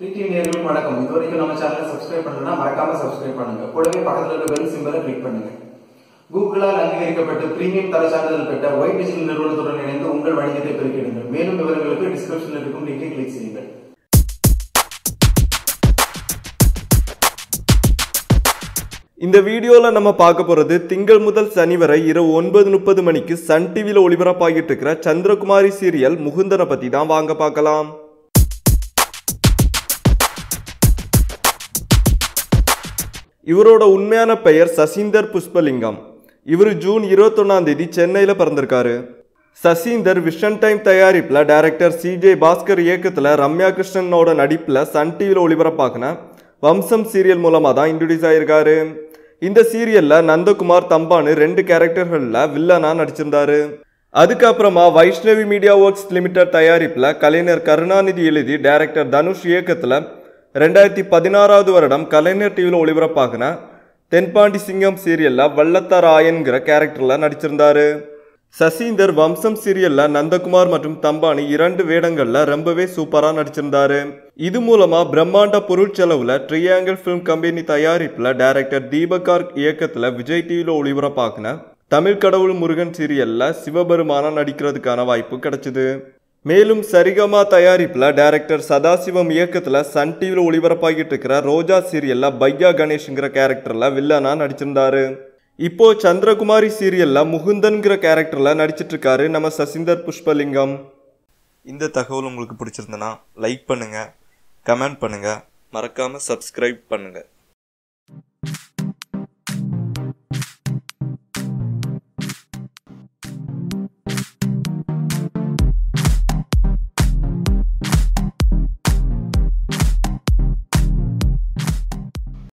TV நேயர்களுக்கு வணக்கம் இது வரைக்கும் நம்ம சேனலை சப்ஸ்கிரைப் பண்ணலன்னா மறக்காம சப்ஸ்கிரைப் பண்ணுங்க கூடவே பக்கத்துல இருக்க பெல் சிம்பலை கிளிக் பண்ணுங்க கூகுளால் அங்கீகரிக்கப்பட்டு பிரீமியம் தர சான்றிதழ் பெற்ற ஒயிட் டிஜிட்டல் நிறுவனத்துடன் இணைந்து உங்கள் வணிகத்தை பெருக்கிடுங்கள் மேலும் விவரங்களுக்கு டிஸ்கிரிப்ஷனில் இருக்கும் லிங்கை கிளிக் செய்யுங்கள் இந்த வீடியோவில் நம்ம பார்க்க போகிறது திங்கள் முதல் சனி வரை இரவு ஒன்பது முப்பது மணிக்கு சன் டிவியில் ஒளிபரப்பாகிட்டு இருக்கிற சந்திரகுமாரி சீரியல் முகுந்தனை பற்றி தான் வாங்க பார்க்கலாம் இவரோட உண்மையான பெயர் சசீந்தர் புஷ்பலிங்கம் இவர் ஜூன் இருபத்தொன்னாம் தேதி சென்னையில் பிறந்திருக்காரு சசீந்தர் விஷன் டைம் தயாரிப்பில் டைரக்டர் சிஜே பாஸ்கர் இயக்கத்தில் ரம்யா கிருஷ்ணனோட நடிப்பில் சன் டிவியில் ஒளிபரப்பாகின வம்சம் சீரியல் மூலமாக தான் இன்ட்ரடியூஸ் ஆயிருக்காரு இந்த சீரியலில் நந்தகுமார் தம்பானு ரெண்டு கேரக்டர்களில் வில்லனாக நடிச்சிருந்தாரு அதுக்கப்புறமா வைஷ்ணவி மீடியா ஒர்க்ஸ் லிமிடெட் தயாரிப்பில் கலைஞர் கருணாநிதி எழுதி டைரக்டர் தனுஷ் இயக்கத்தில் ரெண்டாயிரத்தி பதினாறாவது வருடம் கலைஞர் டிவியில் ஒளிபரப்பாகின தென்பாண்டி சிங்கம் சீரியலில் வள்ளத்தராயன்கிற கேரக்டரில் நடிச்சிருந்தாரு சசீந்தர் வம்சம் சீரியல்ல நந்தகுமார் மற்றும் தம்பானி இரண்டு வேடங்கள்ல ரொம்பவே சூப்பரா நடிச்சிருந்தாரு இது மூலமா பிரம்மாண்ட பொருட்செலவுல ட்ரியாங்கிள் ஃபிலிம் கம்பெனி தயாரிப்புல டைரக்டர் தீபகார் இயக்கத்துல விஜய் டிவில ஒளிபரப்பாக்குன தமிழ் கடவுள் முருகன் சீரியல்ல சிவபெருமானா நடிக்கிறதுக்கான வாய்ப்பு கிடைச்சது மேலும் சரிகமா தயாரிப்புல டைரக்டர் சதாசிவம் இயக்கத்துல சன் டிவில ஒளிபரப்பாகிட்டு இருக்கிற ரோஜா சீரியல்ல பையா கணேஷ்ங்கிற கேரக்டர்ல வில்லனா நடிச்சிருந்தாரு இப்போ சந்திரகுமாரி சீரியல்ல முகுந்தன்கிற கேரக்டர்ல நடிச்சிட்டு இருக்காரு நம்ம சசிந்தர் புஷ்பலிங்கம் இந்த தகவல் உங்களுக்கு பிடிச்சிருந்தனா லைக் பண்ணுங்க கமெண்ட் பண்ணுங்க மறக்காம சப்ஸ்கிரைப் பண்ணுங்க